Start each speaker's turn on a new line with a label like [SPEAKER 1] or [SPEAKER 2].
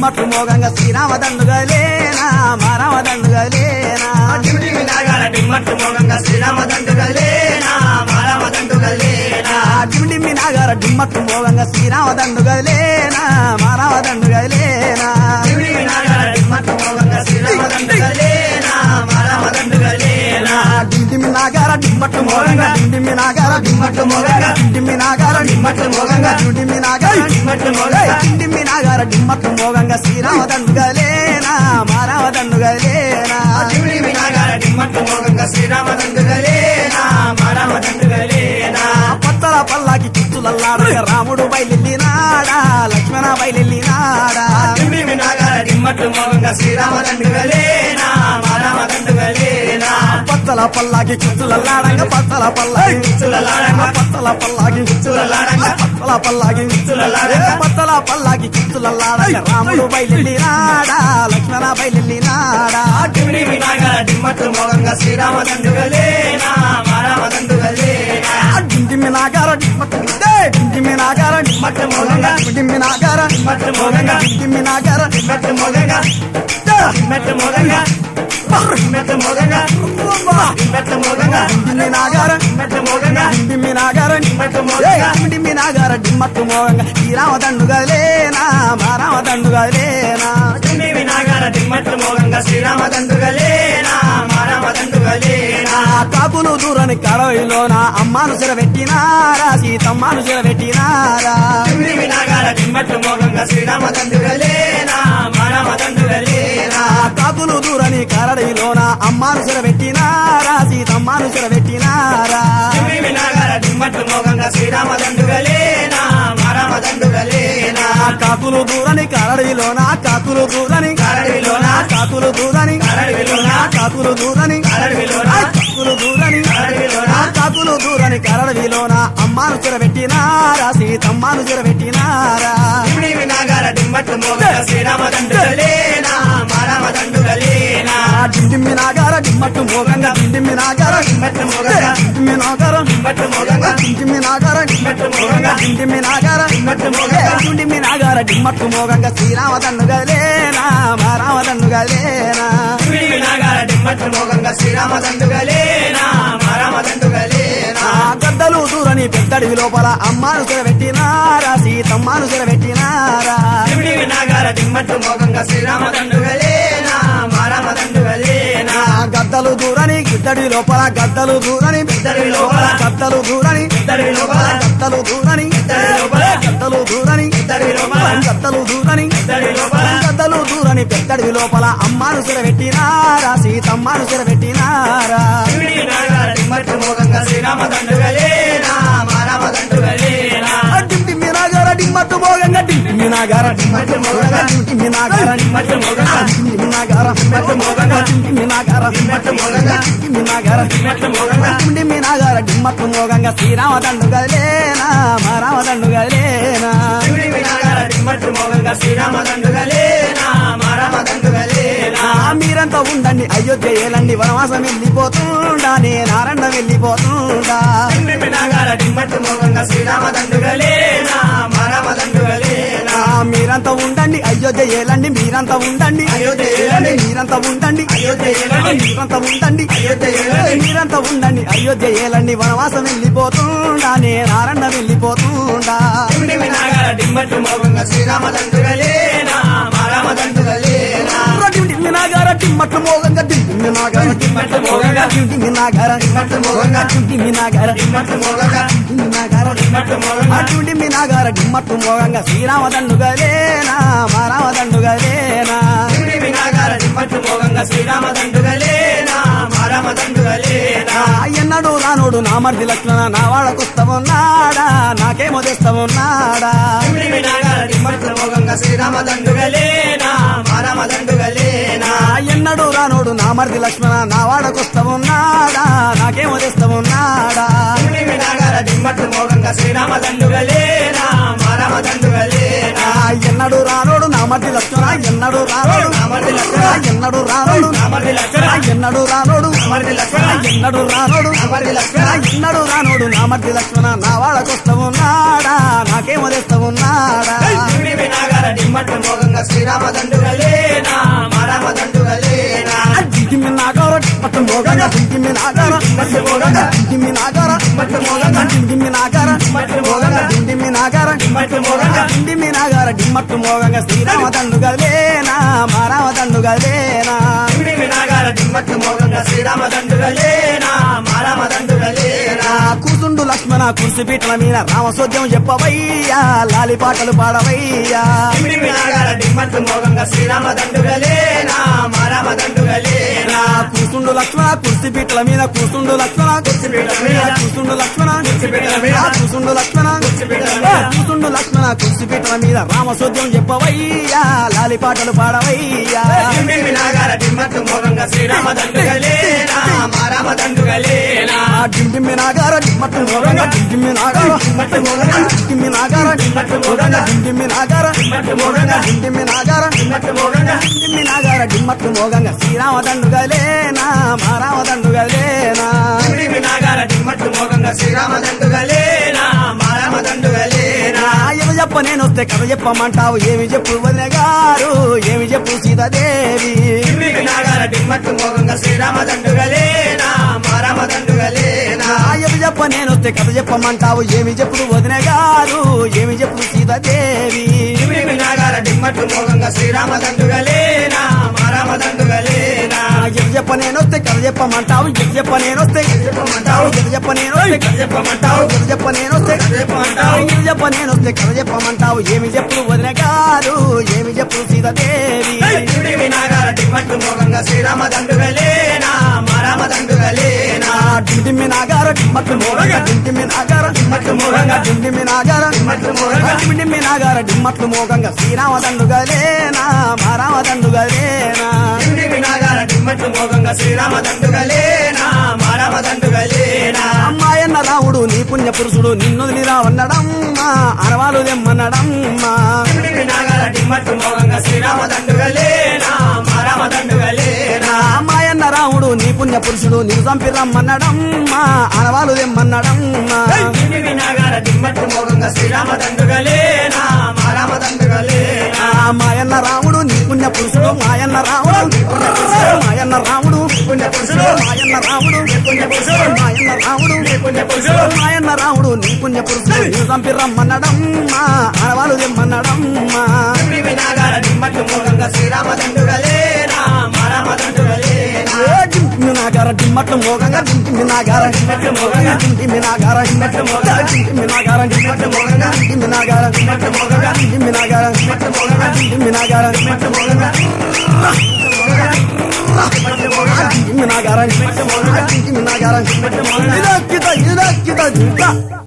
[SPEAKER 1] డిమ్మట్టు మోగంగా శ్రీరామ దండుగలేనా మారామ దండుగలేనా
[SPEAKER 2] దివిడి వినాగాల డిమ్మట్టు మోగంగా శ్రీరామ దండుగలేనా మారామ దండుగలేనా
[SPEAKER 1] డిమ్మి నాగార డిమ్మట్టు మోగంగా శ్రీరామ దండుగలేనా మారామ దండుగలేనా
[SPEAKER 2] దివిడి వినాగాల డిమ్మట్టు మోగంగా శ్రీరామ దండుగలేనా మారామ దండుగలేనా
[SPEAKER 1] డిమ్మి నాగార డిమ్మట్టు మోగంగా డిమ్మి నాగార
[SPEAKER 2] డిమ్మట్టు మోగంగా
[SPEAKER 1] డిమ్మి నాగార
[SPEAKER 2] డిమ్మట్టు మోగంగా
[SPEAKER 1] డిమ్మి నాగార
[SPEAKER 2] డిమ్మట్టు మోగంగా
[SPEAKER 1] డిమ్మి నాగార డిమ్మట్టు మోగంగా శ్రీరామ దండుగలేనా మారామ దండుగలేనా
[SPEAKER 2] దివిడి వినాగాల డిమ్మట్టు మోగంగా శ్రీరామ దండుగలేనా మారామ దండుగలేనా
[SPEAKER 1] పత్తల పల్లాకి చిచ్చులల్లాడగా రాముడు బయలెల్లినాడా లక్ష్మణ బయలెల్లినాడా
[SPEAKER 2] దివిడి వినాగాల డిమ్మట్టు మోగంగా శ్రీరామ దండుగలేనా మారామ దండుగలేనా
[SPEAKER 1] పత్తల పల్లాకి చిచ్చులల్లాడంగా పత్తల పల్లాకి
[SPEAKER 2] చిచ్చులలాడంగా
[SPEAKER 1] పత్తల పల్లాకి
[SPEAKER 2] చిచ్చులలాడంగా
[SPEAKER 1] పత్తల పల్లాకి
[SPEAKER 2] చిచ్చులలాడంగా
[SPEAKER 1] పత్తల పల్లాకి చిచ్చులల్లాడంగా రాముడు బయలెల్లినాడా లక్ష్మణ బయలెల్లినాడా
[SPEAKER 2] దివిడి వినాగాల డిమ్మట్టు మోగంగా శ్రీరామ దండుగలేనా మారామ దండుగలేనా
[SPEAKER 1] డిండిమి నాగార డిమ్మట్టు డిండిమి నాగార
[SPEAKER 2] మట్టు మోగంగా
[SPEAKER 1] డిండిమి నాగార
[SPEAKER 2] మట్టు మోగంగా
[SPEAKER 1] డిండిమి నాగార
[SPEAKER 2] మెట్టు మోగంగా మెట్టు మోగంగా మెట్టు మోగంగా మెట్టు మోగంగా
[SPEAKER 1] డిండిమి నాగార
[SPEAKER 2] మెట్టు మోగంగా
[SPEAKER 1] డిండిమి నాగార
[SPEAKER 2] మెట్టు మోగంగా
[SPEAKER 1] డిండిమి నాగార డిమ్మట్టు మోగంగా శ్రీరామ దండుగలేనా మారామ దండుగలేనా
[SPEAKER 2] దివిడి వినాగాల డిమ్మట్టు మోగంగా శ్రీరామ దండుగలేనా మారామ దండుగలేనా
[SPEAKER 1] ఆ కాపులు దూరని కడవైలోన అమ్మాను సిరబెట్టినారా సీతమ్మాను సిరబెట్టినారా
[SPEAKER 2] దివిడి వినాగాల డిమ్మట్టు మోగంగా శ్రీరామ దండుగలేనా మారామ దండుగలేనా
[SPEAKER 1] ఆ కాపులు దూరని కరడైలోన అమ్మాను సిరబెట్టినారా సీతమ్మాను సిరబెట్టినారా
[SPEAKER 2] దివిడి వినాగాల డిమ్మట్టు మోగంగా శ్రీరామ దండుగలేనా మారామ దండుగలేనా
[SPEAKER 1] ఆ కాకులు దూరని కరడిలోన కాకులు దూరని
[SPEAKER 2] కరడిలోన
[SPEAKER 1] కాకులు దూరని
[SPEAKER 2] కరడిలోన
[SPEAKER 1] కాకులు దూరని
[SPEAKER 2] కరడిలోన
[SPEAKER 1] కాకులు దూరని
[SPEAKER 2] కరడిలోన
[SPEAKER 1] కాకులు దూరని కరడిలోన అమ్మాను సిరబెట్టినారా సీతమ్మాను సిరబెట్టినారా
[SPEAKER 2] దివిడి వినాగాల డిమ్మట్టు మోగంగా శ్రీరామ దండుగలేనా మారామ దండుగలేనా
[SPEAKER 1] డిండిమ్మి నాగార డిమ్మట్టు మోగంగా డిండిమ్మి నాగార
[SPEAKER 2] డిమ్మట్టు మోగంగా
[SPEAKER 1] డిండిమ్మి నాగార
[SPEAKER 2] డిమ్మట్టు మోగంగా
[SPEAKER 1] డిండిమ్మి నాగార
[SPEAKER 2] డిమ్మట్టు మోగంగా
[SPEAKER 1] డిండిమ్మి నాగార
[SPEAKER 2] డిమ్మట్టు మోగంగా
[SPEAKER 1] డిండిమ్మి నాగార డిమ్మట్టు మోగంగా శ్రీరామ దండుగలేనా మారామ దండుగలేనా
[SPEAKER 2] దివిడి వినాగాల డిమ్మట్టు మోగంగా శ్రీరామ దండుగలేనా మారామ దండుగలేనా
[SPEAKER 1] ఆ గద్దలు దూరని పెద్దడివి లోపల అమ్మాను సిరబెట్టినారా సీతమ్మాను సిరబెట్టినారా
[SPEAKER 2] దివిడి వినాగాల డిమ్మట్టు మోగంగా శ్రీరామ దండుగలేనా మారామ దండుగలేనా
[SPEAKER 1] ఆ గద్దలు దూరని గిద్దడి లోపల గద్దలు దూరని
[SPEAKER 2] ఇద్దరి లోపల
[SPEAKER 1] గద్దలు దూరని
[SPEAKER 2] ఇద్దరి లోపల
[SPEAKER 1] గద్దలు దూరని
[SPEAKER 2] ఇద్దరి లోపల
[SPEAKER 1] గద్దలు దూరని
[SPEAKER 2] ఇద్దరి లోపల
[SPEAKER 1] గద్దలు దూరని
[SPEAKER 2] ఇద్దరి లోపల
[SPEAKER 1] గద్దలు దూరని పెద్దడి లోపల అమ్మాను సిరబెట్టినారా సీతమ్మాను సిరబెట్టినారా
[SPEAKER 2] దివిడి వినాగాల డిమ్మట్టు మోగంగా శ్రీరామ దండుగలేనా మారామ దండుగలేనా
[SPEAKER 1] డిండి నాగార డిమ్మట్టు మోగంగా డిండి నాగార
[SPEAKER 2] డిమ్మట్టు మోగంగా
[SPEAKER 1] డిండి నాగార
[SPEAKER 2] డిమ్మట్టు మోగంగా
[SPEAKER 1] డిండి నాగార
[SPEAKER 2] డిమ్మట్టు మోగంగా
[SPEAKER 1] డిండి నాగార
[SPEAKER 2] డిమ్మట్టు మోగంగా
[SPEAKER 1] డిండి నాగార
[SPEAKER 2] డిమ్మట్టు మోగంగా
[SPEAKER 1] డిండి నాగార డిమ్మట్టు మోగంగా శ్రీరామ దండుగలేనా మారామ దండుగలేనా
[SPEAKER 2] దివిడి వినాగాల డిమ్మట్టు మోగంగా శ్రీరామ దండుగలేనా మారామ దండుగలేనా
[SPEAKER 1] ఆ మీరంతా ఉండండి అయోధ్య ఏలండి వనవాసం వెళ్ళిపోతుండా నేనారండ వెళ్ళిపోతుండా
[SPEAKER 2] దివిడి వినాగాల డిమ్మట్టు మోగంగా శ్రీరామ దండుగలేనా మారామ దండుగలేనా
[SPEAKER 1] ఆ మీరంతా ఉండండి అయోధ్య ఏలండి మీరంతా ఉండండి
[SPEAKER 2] అయోధ్య ఏలండి.
[SPEAKER 1] మీరంతా ఉండండి
[SPEAKER 2] అయోధ్య ఏలండి.
[SPEAKER 1] మీరంతా ఉండండి
[SPEAKER 2] అయోధ్య ఏలండి.
[SPEAKER 1] మీరంతా ఉండండి అయోధ్య ఏలండి వనవాసం వెళ్ళిపోతుండా నేనారండ వెళ్ళిపోతుండా
[SPEAKER 2] దివిడి వినాగాల డిమ్మట్టు మోగంగా శ్రీరామ దండుగలేనా మారామ దండుగలేనా
[SPEAKER 1] డిండి నాగార టిమ్మట్టు మోగంగా డిండి నాగార
[SPEAKER 2] డిమ్మట్టు మోగంగా
[SPEAKER 1] డిండి నాగార
[SPEAKER 2] డిమ్మట్టు మోగంగా
[SPEAKER 1] డిండి నాగార
[SPEAKER 2] డిమ్మట్టు మోగంగా
[SPEAKER 1] డిండి నాగార
[SPEAKER 2] డిమ్మట్టు మోగంగా
[SPEAKER 1] అటువంటి మీ నాగార డిమ్మట్టు మోగంగా శ్రీరామ దండుగలేనా మారామ దండుగలేనా
[SPEAKER 2] దివిడి వినాగాల డిమ్మట్టు మోగంగా శ్రీరామ దండుగలేనా మారామ దండుగలేనా
[SPEAKER 1] ఎన్నడు రానుడు నా మర్ది లక్ష్మణ నా వాడకొస్తావున్నాడా నాకేమో తెస్తావున్నాడా
[SPEAKER 2] దివిడి వినాగాల డిమ్మట్టు మోగంగా శ్రీరామ దండుగలేనా మారామ దండుగలేనా
[SPEAKER 1] ఎన్నడు రానుడు నా మర్ది లక్ష్మణ నా వాడకొస్తావున్నాడా నాకేమో తెస్తావున్నాడా
[SPEAKER 2] దివిడి వినాగాల డిమ్మట్టు మోగంగా శ్రీరామ దండుగలేనా మారామ దండుగలేనా
[SPEAKER 1] ఎన్నడు రానుడు నా మర్ది లక్ష్మణ ఎన్నడు రానుడు
[SPEAKER 2] నా మర్ది లక్ష్మణ.
[SPEAKER 1] ఎన్నడు రానుడు
[SPEAKER 2] నా మర్ది లక్ష్మణ.
[SPEAKER 1] ఎన్నడు రానుడు
[SPEAKER 2] నా మర్ది లక్ష్మణ.
[SPEAKER 1] ఎన్నడు రానుడు
[SPEAKER 2] నా మర్ది లక్ష్మణ.
[SPEAKER 1] ఎన్నడు రానుడు నా మర్ది లక్ష్మణ నా వాడకొస్తావున్నాడా నాకేమో తెస్తావున్నాడా
[SPEAKER 2] దివిడి వినాగాల నాగాల డిమ్మట్టు మోగంగా శ్రీరామ దండుగలేనా మరమ దండుగలేనా
[SPEAKER 1] దిమ్మి నాగార డిమ్మట్టు మోగంగ దిమ్మి నాగార
[SPEAKER 2] డిమ్మట్టు మోగంగా
[SPEAKER 1] దిమ్మి నాగార
[SPEAKER 2] డిమ్మట్టు మోగంగా
[SPEAKER 1] దిమ్మి నాగార
[SPEAKER 2] డిమ్మట్టు మోగంగా
[SPEAKER 1] దిమ్మి నాగార
[SPEAKER 2] డిమ్మట్టు మోగంగా
[SPEAKER 1] దిమ్మి నాగార డిమ్మట్టు మోగంగ శ్రీరామ దండుగలేనా మారామ దండుగలేనా
[SPEAKER 2] డిమ్మి నాగాల డిమ్మట్టు మోగంగా శ్రీరామ దండుగలేనా మరమ దండుగలేనా
[SPEAKER 1] కూతుండు లక్ష్మణ కుర్సి పీటల మీద రామసోద్యం చెప్పవయ్యా లాలి పాటలు పాడవయ్యా
[SPEAKER 2] డిమ్మి నాగాల డిమ్మట్టు మోగంగా శ్రీరామ దండుగలేనా మరమ దండుగలేనా
[SPEAKER 1] కూతుండు లక్ష్మణ కుర్సి పీటల మీద కూతుండు లక్ష్మణ
[SPEAKER 2] కుర్చీ పీటల మీద
[SPEAKER 1] కూతుండు లక్ష్మణ
[SPEAKER 2] కుర్చీ పీటల మీద
[SPEAKER 1] కూతుండు లక్ష్మణ
[SPEAKER 2] కుర్చీ పీటల మీద
[SPEAKER 1] కూతుండు లక్ష్మణ కుర్సి పీటల మీద రామసోద్యం చెప్పవయ్యా లాలి పాటలు పాడవయ్యా
[SPEAKER 2] డిమ్మి నాగాల డిమ్మట్టు మోగంగా శ్రీరామ దండుగలేనా మరమ దండుగలేనా
[SPEAKER 1] డిండిమ్మి నాగార డిమ్మట్టు మోగంగా డిండిమ్మి నాగార
[SPEAKER 2] డిమ్మట్టు మోగంగా
[SPEAKER 1] డిండిమ్మి నాగార
[SPEAKER 2] డిమ్మట్టు మోగంగా
[SPEAKER 1] డిండిమ్మి నాగార
[SPEAKER 2] డిమ్మట్టు మోగంగా
[SPEAKER 1] డిండిమ్మి నాగార
[SPEAKER 2] డిమ్మట్టు మోగంగా
[SPEAKER 1] డిండిమ్మి నాగార డిమ్మట్టు మోగంగా శ్రీరామ దండుగలేనా మారామ దండుగలేనా
[SPEAKER 2] డిమ్మి నాగాల డిమ్మట్టు మోగంగా శ్రీరామ దండుగలేనా మరమ దండుగలేనా
[SPEAKER 1] ఏమి చెప్ప నేను వస్తే కథ చెప్పమంటావు ఏమి చెప్పు వదిన గారు ఏమి చెప్పు సీతాదేవి
[SPEAKER 2] డిమ్మి నాగాల డిమ్మట్టు మోగంగా శ్రీరామ దండుగలేనా మరమ దండుగలేనా
[SPEAKER 1] ఏమి చెప్ప నేను వస్తే కథ చెప్పమంటావు ఏమి చెప్పు వదిన గారు ఏమి చెప్పు సీతాదేవి
[SPEAKER 2] డిమ్మి నాగాల డిమ్మట్టు మోగంగా శ్రీరామ దండుగలేనా మరమ దండుగలేనా
[SPEAKER 1] ఏమి చెప్ప నేను వస్తే కథ చెప్పమంటావు ఏమి చెప్ప నేను వస్తే
[SPEAKER 2] చెప్పమంటావు
[SPEAKER 1] ఏమి చెప్ప నేను వస్తే
[SPEAKER 2] కథ చెప్పమంటావు
[SPEAKER 1] ఏమి చెప్ప నేను వస్తే
[SPEAKER 2] కథ చెప్పమంటావు
[SPEAKER 1] ఏమి చెప్ప నేను వస్తే కథ చెప్పమంటావు ఏమి చెప్పు వదిన గారు ఏమి చెప్పు సీతాదేవి
[SPEAKER 2] డిమ్మి నాగాల డిమ్మట్టు మోగంగా శ్రీరామ దండుగలేనా మరమ దండుగలేనా
[SPEAKER 1] డిండిమ్మి నాగార డిమ్మట్టు మోగంగా డిండిమ్మి నాగార
[SPEAKER 2] డిమ్మట్టు మోగంగా
[SPEAKER 1] డిండిమ్మి నాగార
[SPEAKER 2] డిమ్మట్టు మోగంగా
[SPEAKER 1] డిండిమ్మి నాగార డిమ్మట్లు మోగంగా శ్రీరామ దండుగలేనా మారామ దండుగలేనా
[SPEAKER 2] డిమ్మి నాగాల డిమ్మట్టు మోగంగా శ్రీరామ దండుగలేనా మరమ దండుగలేనా
[SPEAKER 1] అమ్మాయన్న రావుడు నీ పుణ్య పురుషుడు నిన్నుదిలి రావన్నడమ్మా అనవాలు దెమ్మన్నడమ్మా
[SPEAKER 2] డిమ్మి నాగాల డిమ్మట్టు మోగంగా శ్రీరామ దండుగలేనా మరమ దండుగలేనా
[SPEAKER 1] అమ్మాయన్న రావుడు నీ పుణ్య పురుషుడు నీవు చంపి రమ్మన్నడమ్మా అనవాలు దెమ్మన్నడమ్మా
[SPEAKER 2] డిమ్మి నాగాల డిమ్మట్టు మోగంగా శ్రీరామ దండుగలేనా మరమ దండుగలేనా
[SPEAKER 1] మాయన్న రాముడు నీ పుణ్య పురుషుడు మాయన్న రాముడు నీ పుణ్య పురుషుడు మాయన్న రాముడు
[SPEAKER 2] పుణ్య పురుషుడు
[SPEAKER 1] మాయన్న రాముడు
[SPEAKER 2] పుణ్య పురుషుడు
[SPEAKER 1] మాయన్న రాముడు
[SPEAKER 2] పుణ్య పురుషుడు
[SPEAKER 1] మాయన్న రాముడు నీ పుణ్య పురుషుడు నీవు చంపి రమ్మన్నడమ్మా అనవాలు దెమ్మన్నడమ్మా
[SPEAKER 2] డిమ్మి నాగాల డిమ్మట్టు మోగంగా శ్రీరామ దండుగలేనా మరమ దండుగలేనా
[SPEAKER 1] డింటి నాగార డిమ్మట్లు మోగంగా డింటి నాగార
[SPEAKER 2] డిమ్మట్టు మోగంగా
[SPEAKER 1] డింటి నాగార
[SPEAKER 2] డిమ్మట్టు మోగంగా
[SPEAKER 1] డింటి నాగార
[SPEAKER 2] డిమ్మట్టు మోగంగా
[SPEAKER 1] డింటి నాగార
[SPEAKER 2] డిమ్మట్టు మోగంగా
[SPEAKER 1] డింటి నాగార
[SPEAKER 2] డిమ్మట్టు మోగంగా
[SPEAKER 1] డింటి నాగార
[SPEAKER 2] డిమ్మట్టు మోగంగా డిమ్మట్టు మోగంగా
[SPEAKER 1] డింటి నాగార డింటి నాగార ఇదక్కిత ఇదక్కిత జింక